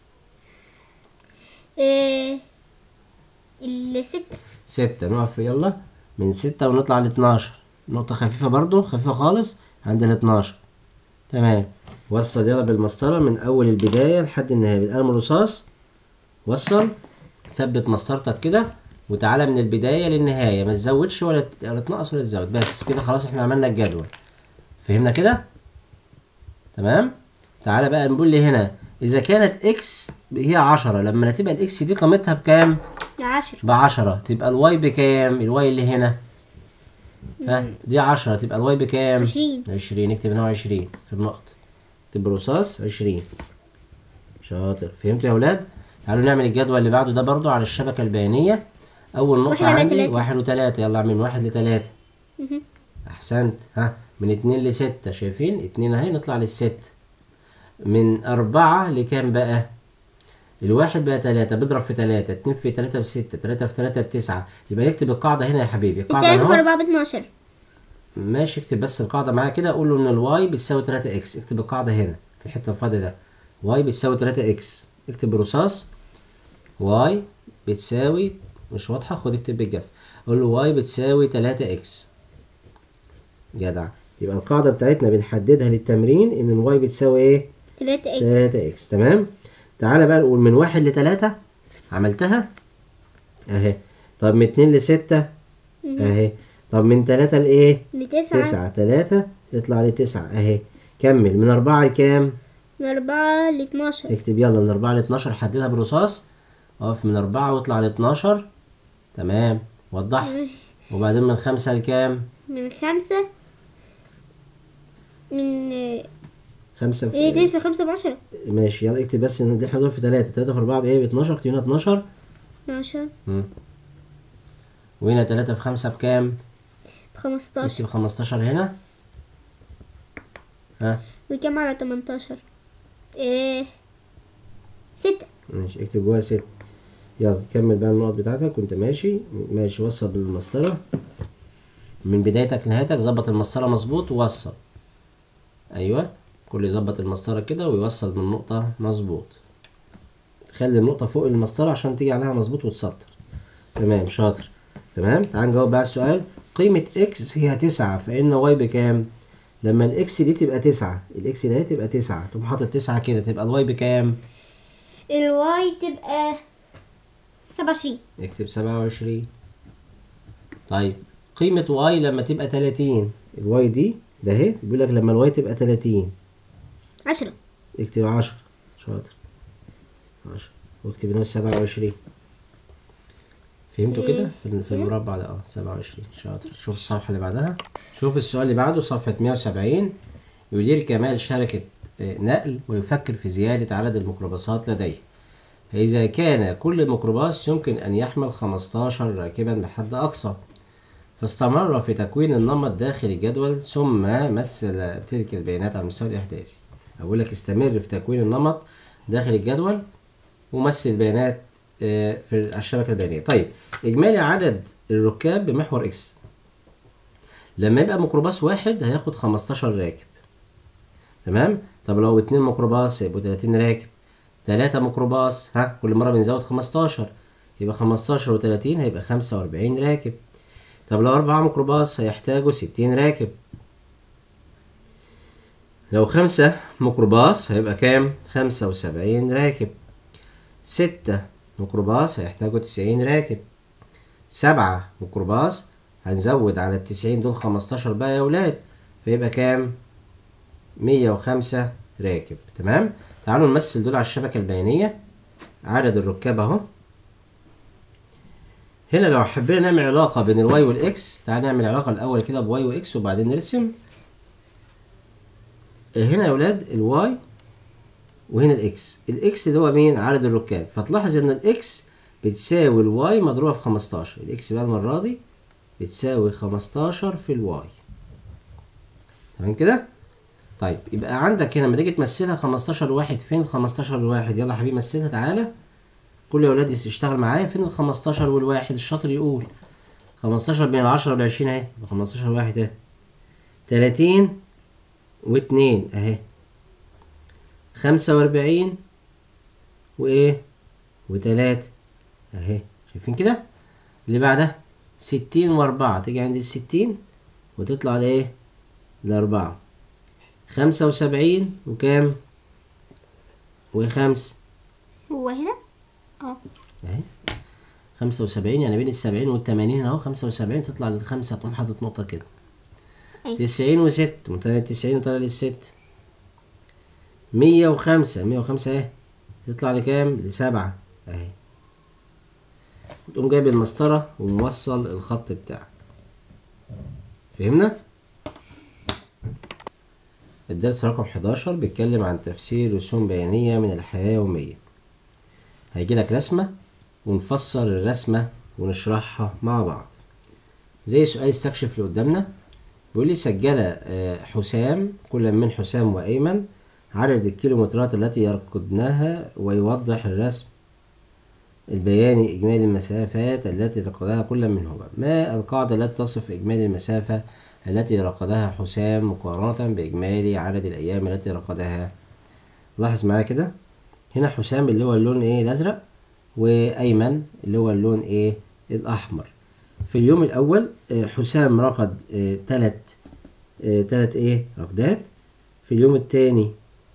إيه الستة ستة نقف يلا من ستة ونطلع لاتناشر نقطة خفيفة برضو خفيفة خالص عند الاتناشر تمام وصل يلا بالمسطرة من أول البداية لحد النهاية بالقلم الرصاص وصل ثبت مسطرتك كده وتعالى من البداية للنهاية ما تزودش ولا ت- ولا تنقص ولا تزود بس كده خلاص احنا عملنا الجدول فهمنا كده تمام تعالى بقى نقول لي هنا إذا كانت إكس هي عشرة لما تبقى الإكس دي قيمتها بكام؟ عشرة بعشرة تبقى الواي بكام الواي اللي هنا ها دي عشرة تبقى الواي بكام عشرين عشرين اكتب هنا عشرين في النقط اكتب برصاص عشرين شاطر فهمتوا يا ولاد تعالوا نعمل الجدول اللي بعده ده برضو على الشبكة البيانية أول نقطة واحد على عندي تلاتة. واحد وتلاتة يلا اعمل من واحد لتلاتة مهم. أحسنت ها من اتنين لستة شايفين اتنين اهي نطلع للست من أربعة لكام بقى الواحد بقى تلاتة بيضرب في تلاتة اتنين في تلاتة بستة تلاتة في تلاتة بتسعة يبقى نكتب القاعدة هنا يا حبيبي القاعدة التلاتة في اهو أربعة باتناشر ماشي اكتب بس القاعدة معايا كده قول له ان الواي بتساوي 3 اكس اكتب القاعدة هنا في الحتة الفاضية ده واي بتساوي 3 اكس اكتب برصاص واي بتساوي مش واضحة خد اكتب بالجاف قول له واي بتساوي 3 اكس جدع يبقى القاعدة بتاعتنا بنحددها للتمرين ان الواي بتساوي ايه تلاتة إكس 3 اكس تمام تعالى بقى نقول من واحد لتلاتة عملتها اهي طب من اتنين لستة اهي طب من تلاتة لايه لتسعة تسعة تلاتة يطلع لي تسعة اهي كمل من أربعة لكام؟ من أربعة لاتناشر اكتب يلا من أربعة لاتناشر حددها برصاص اقف من أربعة واطلع لاتناشر تمام وضحها وبعدين من خمسة لكام؟ من خمسة من آه، خمسة في ايه اتنين في خمسة بعشرة ماشي يلا اكتب بس ان احنا دول في تلاتة تلاتة في أربعة بإيه؟ باتناشر اكتب هنا اتناشر اتناشر مم. وهنا تلاتة في خمسة بكام؟ بخمستاشر اكتب خمستاشر هنا ها وكم على تمنتاشر ايه ستة ماشي اكتب جواها ست يلا كمل بقى النقط بتاعتك وانت ماشي ماشي وصل بالمسطرة من بدايتك لنهايتك ظبط المسطرة مظبوط ووصل ايوه كل يظبط المسطرة كده ويوصل من النقطة مظبوط خلي النقطة فوق المسطرة عشان تيجي عليها مظبوط وتسطر تمام شاطر تمام تعال نجاوب بقى على السؤال قيمة اكس هي تسعة فإن واي بكام؟ لما الاكس دي تبقى تسعة الاكس دي تبقى تسعة تقوم حاطط تسعة كده تبقى الواي بكام؟ الواي تبقى سبعة وعشرين اكتب سبعة وعشرين طيب قيمة واي لما تبقى تلاتين الواي دي ده اهي بيقول لك لما الواي تبقى تلاتين عشرة اكتب عشرة شاطر عشرة واكتب هنا سبعة وعشرين فهمتوا كده في في المربع ده اه 27 شاطر شوف الصفحة اللي بعدها شوف السؤال اللي بعده صفحة 170 يدير كمال شركة آه، نقل ويفكر في زيادة عدد الميكروباصات لديه إذا كان كل ميكروباص يمكن أن يحمل 15 راكبا بحد أقصى فاستمر في تكوين النمط داخل الجدول ثم مثل تلك البيانات على المستوى الإحداثي أقول لك استمر في تكوين النمط داخل الجدول ومثل البيانات آه، في الشبكة البيانية طيب إجمالي عدد الركاب بمحور إكس لما يبقى ميكروباص واحد هياخد 15 راكب تمام طب لو اتنين ميكروباص هيبقوا 30 راكب تلاتة ميكروباص ها كل مرة بنزود 15 يبقى 15 و30 هيبقى 45 راكب طب لو أربعة ميكروباص هيحتاجوا 60 راكب لو خمسة ميكروباص هيبقى كام؟ 75 راكب ستة ميكروباص هيحتاجوا 90 راكب سبعة ميكروباص هنزود على التسعين دول 15 بقى يا ولاد فيبقى كام؟ 105 راكب تمام؟ تعالوا نمثل دول على الشبكة البيانية عدد الركاب اهو هنا لو حبينا نعمل علاقة بين الواي والاكس تعال نعمل علاقة الأول كده بواي واكس وبعدين نرسم هنا يا ولاد الواي وهنا الاكس الاكس اللي هو مين عدد الركاب فتلاحظ ان الاكس بتساوي الواي مضروبة في 15 الاكس بقى المرة دي بتساوي 15 في الواي تمام كده طيب يبقى عندك هنا لما تيجي تمثلها 15 واحد فين 15 واحد يلا يا حبيبي مثلها تعالى كل يا ولاد يشتغل معايا فين ال 15 والواحد الشاطر يقول 15 بين 10 وال 20 اهي يبقى 15 واحد اهي 30 واتنين اهي 45 وايه وتلاتة اهي شايفين كده اللي بعدها 60 واربعة تيجي عند الستين وتطلع لايه لأربعة خمسة وسبعين وكام وخمس هو هنا اه اهي خمسة وسبعين يعني بين السبعين والتمانين اهو خمسة وسبعين تطلع للخمسة تقوم حاطط نقطة كده أيوة. تسعين وست وطلع التسعين وطلع للست مية وخمسة مية وخمسة اهي تطلع لكام لسبعة اهي تقوم جايب المسطرة وموصل الخط بتاعك فهمنا؟ الدرس رقم 11 بيتكلم عن تفسير رسوم بيانية من الحياة اليومية هيجيلك رسمة ونفسر الرسمة ونشرحها مع بعض زي سؤال استكشف اللي قدامنا بيقول لي سجل آه، حسام كل من حسام وأيمن عدد الكيلومترات التي يرقدناها ويوضح الرسم البياني إجمالي المسافات التي رقدها كل منهما ما القاعدة التي تصف إجمالي المسافة التي رقدها حسام مقارنة بإجمالي عدد الأيام التي رقدها لاحظ معايا كده هنا حسام اللي هو اللون ايه الأزرق وأيمن اللي هو اللون ايه الأحمر في اليوم الأول آه، حسام رقد آه، تلت آه، تلت ايه رقدات في اليوم التاني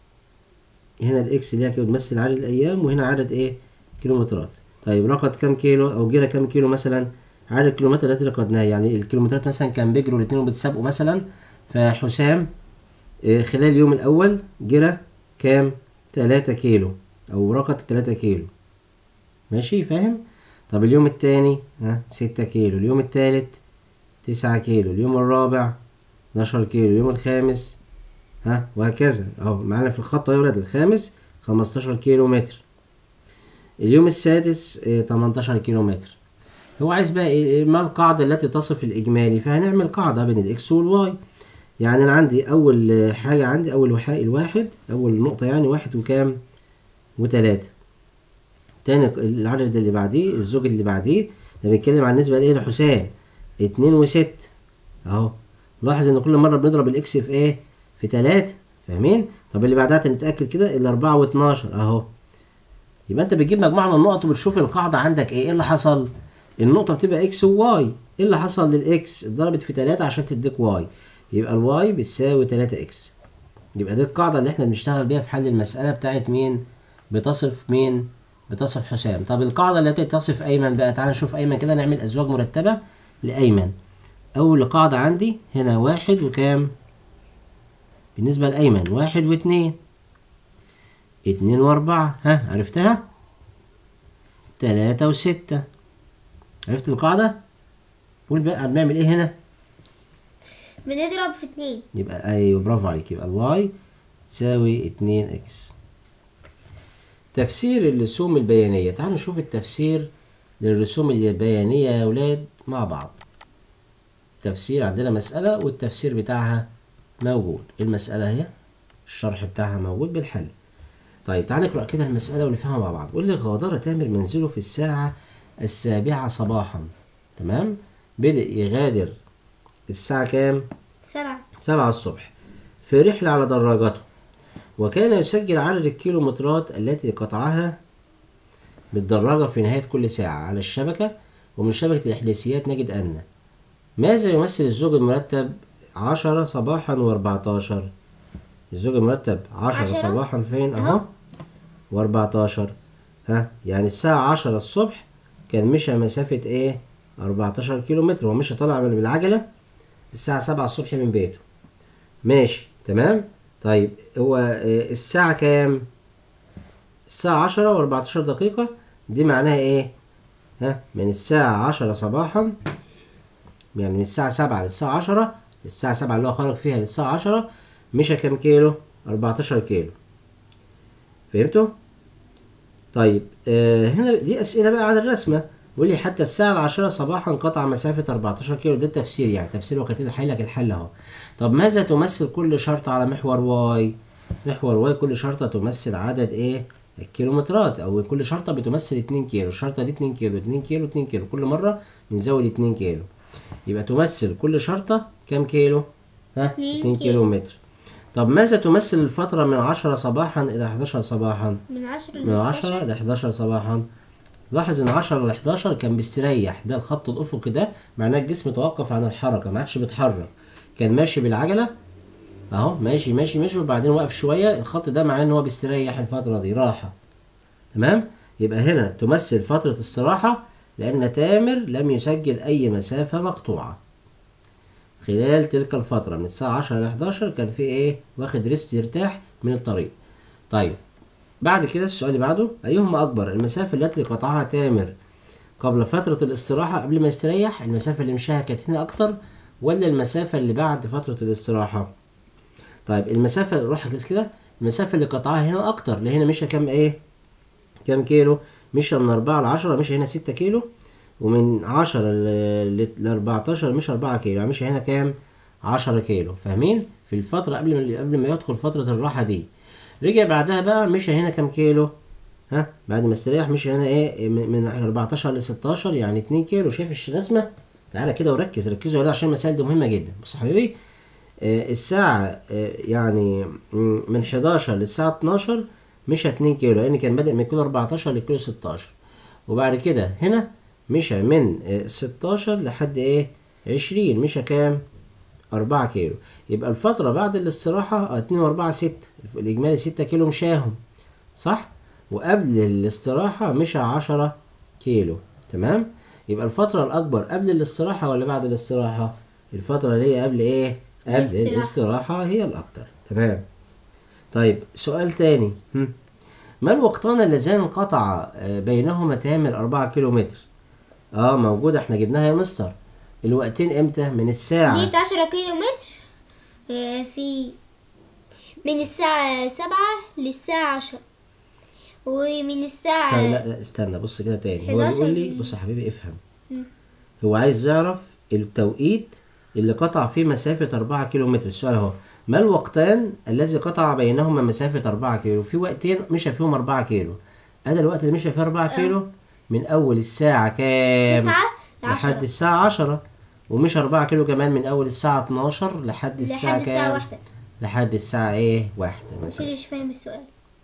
هنا الاكس اللي هي كده بتمثل عدد الايام وهنا عدد ايه كيلومترات طيب رقد كام كيلو او جرى كام كيلو مثلا عدد الكيلومتر التي رقدناها يعني الكيلومترات مثلا كان بيجروا الاثنين وبيتسابقوا مثلا فحسام آه، خلال اليوم الاول جرى كام 3 كيلو او رقد 3 كيلو ماشي فاهم طب اليوم التاني ها 6 كيلو اليوم التالت 9 كيلو اليوم الرابع 12 كيلو اليوم الخامس ها وهكذا اهو معانا في الخط اهو يا ولاد الخامس 15 كيلو متر اليوم السادس آه، 18 كيلو متر هو عايز بقى ايه ما القاعدة التي تصف الإجمالي فهنعمل قاعدة بين الإكس والواي يعني أنا عندي أول آه، حاجة عندي أول وحاء الواحد أول نقطة يعني واحد وكام وتلاتة تاني العدد اللي بعديه الزوج اللي بعديه ده بيتكلم عن النسبة لإيه لحسام اتنين وست أهو لاحظ إن كل مرة بنضرب الإكس في إيه في تلاتة فاهمين طب اللي بعدها نتأكد كده الأربعة واتناشر أهو يبقى أنت بتجيب مجموعة من النقط وبتشوف القاعدة عندك إيه إيه اللي حصل النقطة بتبقى إكس وواي إيه اللي حصل للإكس اتضربت في تلاتة عشان تديك واي يبقى الواي بتساوي تلاتة إكس يبقى دي القاعدة اللي احنا بنشتغل بيها في حل المسألة بتاعت مين بتصف مين بتصف حسام طب القاعدة التي تصف أيمن بقى تعال نشوف أيمن كده نعمل أزواج مرتبة لأيمن أول قاعدة عندي هنا واحد وكام بالنسبة لأيمن واحد واتنين اتنين وأربعة ها عرفتها تلاتة وستة عرفت القاعدة؟ قول بقى بنعمل ايه هنا؟ بنضرب في اتنين يبقى ايوه برافو عليك يبقى الواي تساوي 2 اكس تفسير الرسوم البيانية تعالوا نشوف التفسير للرسوم البيانية يا ولاد مع بعض تفسير عندنا مسألة والتفسير بتاعها موجود المسألة هي الشرح بتاعها موجود بالحل طيب تعال نقرأ كده المسألة ونفهمها مع بعض قول لي غادر تامر منزله في الساعة السابعة صباحا تمام بدأ يغادر الساعة كام؟ سبعة سبعة الصبح في رحلة على دراجته وكان يسجل عدد الكيلومترات التي قطعها بالدراجة في نهاية كل ساعة على الشبكة ومن شبكة الإحداثيات نجد أن ماذا يمثل الزوج المرتب عشرة صباحا وأربعتاشر الزوج المرتب عشرة عشرة؟ صباحا فين أهو أهو. وأربعتاشر ها يعني الساعة عشرة الصبح كان مشى مسافة إيه أربعتاشر كيلو متر هو مشى طالع بالعجلة الساعة سبعة الصبح من بيته ماشي تمام طيب هو آه، الساعة كام الساعة عشرة وأربعتاشر دقيقة دي معناها إيه ها من الساعة عشرة صباحا يعني من الساعة سبعة للساعة عشرة الساعة سبعة اللي هو خرج فيها للساعة عشرة مشى كام كيلو أربعتاشر كيلو فهمتوا طيب آه هنا دي أسئلة بقى عن الرسمة بيقول لي حتى الساعة العاشرة صباحا قطع مسافة 14 كيلو ده التفسير يعني تفسير وكاتب حل لك الحل اهو طب ماذا تمثل كل شرطة على محور واي محور واي كل شرطة تمثل عدد ايه الكيلومترات او كل شرطة بتمثل 2 كيلو الشرطة دي 2 كيلو 2 كيلو 2 كيلو كل مرة بنزود 2 كيلو يبقى تمثل كل شرطة كام كيلو ها اتنين 2 كيلو. كيلو متر طب ماذا تمثل الفترة من 10 صباحا إلى 11 صباحا من عشرة من 10 ل 11 صباحا لاحظ ان 10 ل 11 كان بيستريح ده الخط الافقي ده معناه الجسم توقف عن الحركه ما عادش بيتحرك كان ماشي بالعجله اهو ماشي ماشي ماشي وبعدين وقف شويه الخط ده معناه ان هو بيستريح الفتره دي راحه تمام يبقى هنا تمثل فتره استراحه لان تامر لم يسجل اي مسافه مقطوعه خلال تلك الفتره من الساعه 10 ل 11 كان في ايه واخد ريست يرتاح من الطريق طيب بعد كده السؤال اللي بعده أيهما أكبر المسافة التي قطعها تامر قبل فترة الاستراحة قبل ما يستريح المسافة اللي مشاها كانت هنا أكتر ولا المسافة اللي بعد فترة الاستراحة طيب المسافة روح كده كده المسافة اللي قطعها هنا أكتر اللي هنا مشى كام إيه كام كيلو مشى من أربعة لعشرة مشى هنا ستة كيلو ومن عشرة ل ل- لأربعتاشر مشى أربعة كيلو يعني مشى هنا كام عشرة كيلو فاهمين في الفترة قبل ما قبل ما يدخل فترة الراحة دي رجع بعدها بقى مشى هنا كام كيلو ها بعد ما استريح مشي هنا ايه من من 14 ل 16 يعني 2 كيلو شايف الرسمه تعالى كده وركز ركزوا عليها عشان المسائل دي مهمه جدا بص يا حبيبي آه الساعه آه يعني م- من 11 للساعه 12 مشى 2 كيلو لان كان بادئ من كيلو 14 لكيلو 16 وبعد كده هنا مشى من آه 16 لحد ايه 20 مشى كام 4 كيلو يبقى الفترة بعد الاستراحة 2 و4 6 الإجمالي 6 كيلو مشاهم صح؟ وقبل الاستراحة مشى 10 كيلو تمام؟ يبقى الفترة الأكبر قبل الاستراحة ولا بعد الاستراحة؟ الفترة اللي هي قبل إيه؟ قبل الاستراحة. الاستراحة هي الأكتر تمام طيب سؤال تاني هم. ما الوقتان اللذان انقطع آه، بينهما تامر 4 كيلو متر؟ اه موجودة احنا جبناها يا مستر الوقتين امتى؟ من الساعة دي عشرة كيلو متر آه، في من الساعة سبعة للساعة عشرة ومن طب الساعة لا لا استنى بص كده تاني هو 11 بيقول لي بص يا حبيبي افهم هو عايز يعرف التوقيت اللي قطع فيه مسافة 4 كيلو متر السؤال اهو ما الوقتان الذي قطع بينهما مسافة 4 كيلو في وقتين مشى فيهم 4 كيلو هذا الوقت اللي مشى فيه 4 كيلو من اول الساعة كام تسعة لحد لعشرة الساعة 10 ومشى 4 كيلو كمان من اول الساعة 12 لحد الساعة لحد الساعة كام واحدة لحد الساعة ايه واحدة مثلا مش فاهم السؤال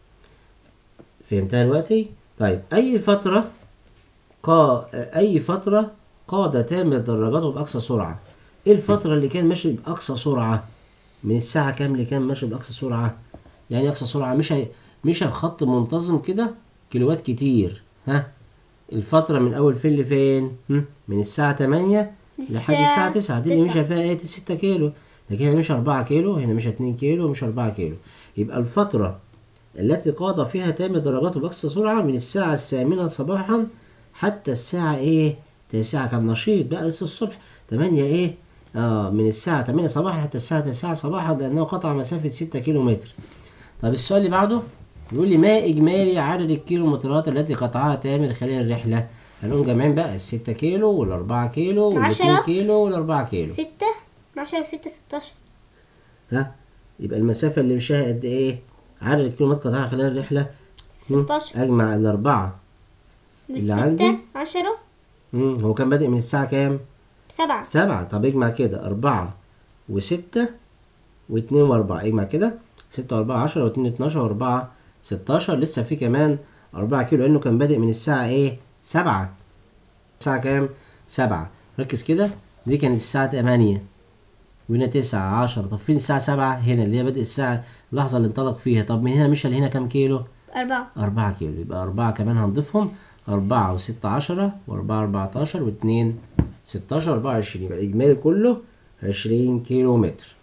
فهمتها دلوقتي؟ طيب أي فترة قا أي فترة قاد تامر دراجته بأقصى سرعة؟ إيه الفترة اللي كان ماشي بأقصى سرعة؟ من الساعة كام اللي كان ماشي بأقصى سرعة؟ يعني أقصى سرعة مشى مشى بخط منتظم كده كيلوات كتير ها؟ الفترة من أول فين لفين؟ هم؟ من الساعة 8 لحد الساعة الساعة 9 دي اللي تسعة. مشى فيها ايه 6 كيلو لكن هنا مشى 4 كيلو هنا مشى 2 كيلو ومشى 4 كيلو يبقى الفترة التي قاد فيها تامر درجاته بأقصى سرعة من الساعة الثامنة صباحا حتى الساعة ايه تسعة كان نشيط بقى لسه الصبح تمانية ايه اه من الساعة تمانية صباحا حتى الساعة تسعة صباحا لأنه قطع مسافة ستة كيلو متر طب السؤال اللي بعده بيقول لي ما إجمالي عدد الكيلومترات التي قطعها تامر خلال الرحلة هنقوم جامعين بقى الستة كيلو والأربعة كيلو والاتنين عشرة. كيلو والأربعة كيلو ستة عشرة وستة ستاشر ها يبقى المسافة اللي مشاها قد إيه؟ عدد الكيلومترات قطعها خلال الرحلة مم. ستاشر أجمع الأربعة اللي عندي؟ بالستة عشرة مم. هو كان بادئ من الساعة كام؟ سبعة سبعة طب اجمع كده أربعة وستة واتنين وأربعة اجمع كده ستة وأربعة عشرة واتنين اتناشر وأربعة ستاشر لسه في كمان أربعة كيلو لأنه كان بادئ من الساعة إيه؟ سبعة الساعة كام؟ سبعة ركز كده دي كانت الساعة تمانية وهنا تسعة عشرة طب فين الساعة سبعة؟ هنا اللي هي بادئ الساعة اللحظة اللي انطلق فيها طب من هنا مشى لهنا كام كيلو؟ أربعة أربعة كيلو يبقى أربعة كمان هنضيفهم أربعة وستة عشرة وأربعة أربعتاشر واتنين ستاشر أربعة وعشرين يبقى الإجمالي كله عشرين كيلو متر